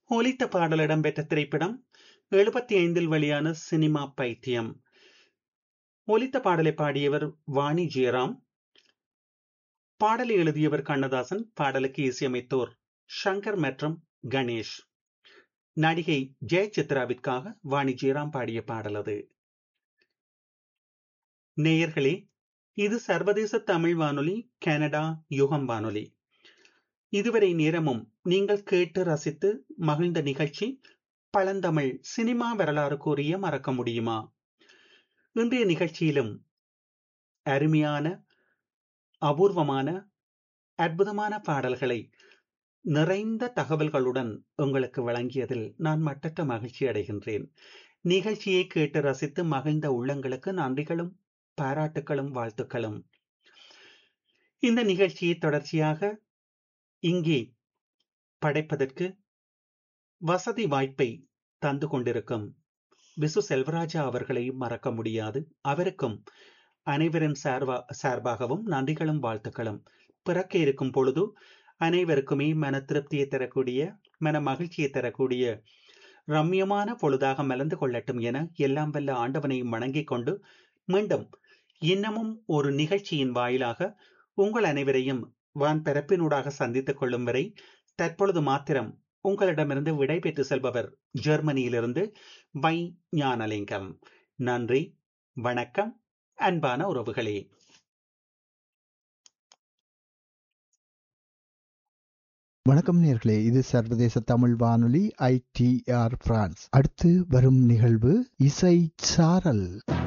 ஒலித்த பாடல் இடம்பெற்ற திரைப்படம் எழுபத்தி ஐந்தில் வெளியான சினிமா பைத்தியம் ஒலித்த பாடலை பாடியவர் வாணி ஜெயராம் பாடலை எழுதியவர் கண்ணதாசன் பாடலுக்கு இசையமைத்தோர் ஷங்கர் மற்றும் கணேஷ் நடிகை ஜெயசித்ராவிற்காக வாணி ஜெயராம் பாடிய பாடல் அது நேயர்களே இது சர்வதேச தமிழ் வானொலி கனடா யுகம் வானொலி இதுவரை நேரமும் நீங்கள் கேட்டு ரசித்து மகிழ்ந்த நிகழ்ச்சி பழந்தமிழ் சினிமா வரலாறு கூறிய மறக்க முடியுமா இன்றைய நிகழ்ச்சியிலும் அருமையான அபூர்வமான அற்புதமான பாடல்களை நிறைந்த தகவல்களுடன் உங்களுக்கு வழங்கியதில் நான் மட்டற்ற மகிழ்ச்சி அடைகின்றேன் நிகழ்ச்சியை கேட்டு ரசித்து மகிழ்ந்த உள்ளங்களுக்கு நன்றிகளும் பாராட்டுகளும் வாழ்த்துக்களும் இந்த நிகழ்ச்சியை தொடர்ச்சியாக இங்கே படைப்பதற்கு வசதி வாய்ப்பை தந்து கொண்டிருக்கும் விசு செல்வராஜா அவர்களையும் மறக்க முடியாது அவருக்கும் அனைவரின் சார்பா சார்பாகவும் நன்றிகளும் வாழ்த்துக்களும் பிறக்க இருக்கும் பொழுது அனைவருக்குமே மன திருப்தியை தரக்கூடிய மன மகிழ்ச்சியை தரக்கூடிய ரம்யமான பொழுதாக மலர்ந்து கொள்ளட்டும் என எல்லாம் வல்ல ஆண்டவனையும் வணங்கிக் கொண்டு மீண்டும் இன்னமும் ஒரு நிகழ்ச்சியின் வாயிலாக உங்கள் அனைவரையும் வான் பரப்பினூடாக சந்தித்துக் கொள்ளும் வரை தற்பொழுது மாத்திரம் உங்களிடமிருந்து விடை பெற்று செல்பவர் ஜெர்மனியிலிருந்து வை ஞானலிங்கம் நன்றி வணக்கம் அன்பான உறவுகளே வணக்கம் நேர்களே இது சர்வதேச தமிழ் வானொலி ஐடிஆர் பிரான்ஸ் அடுத்து வரும் நிகழ்வு இசை சாரல்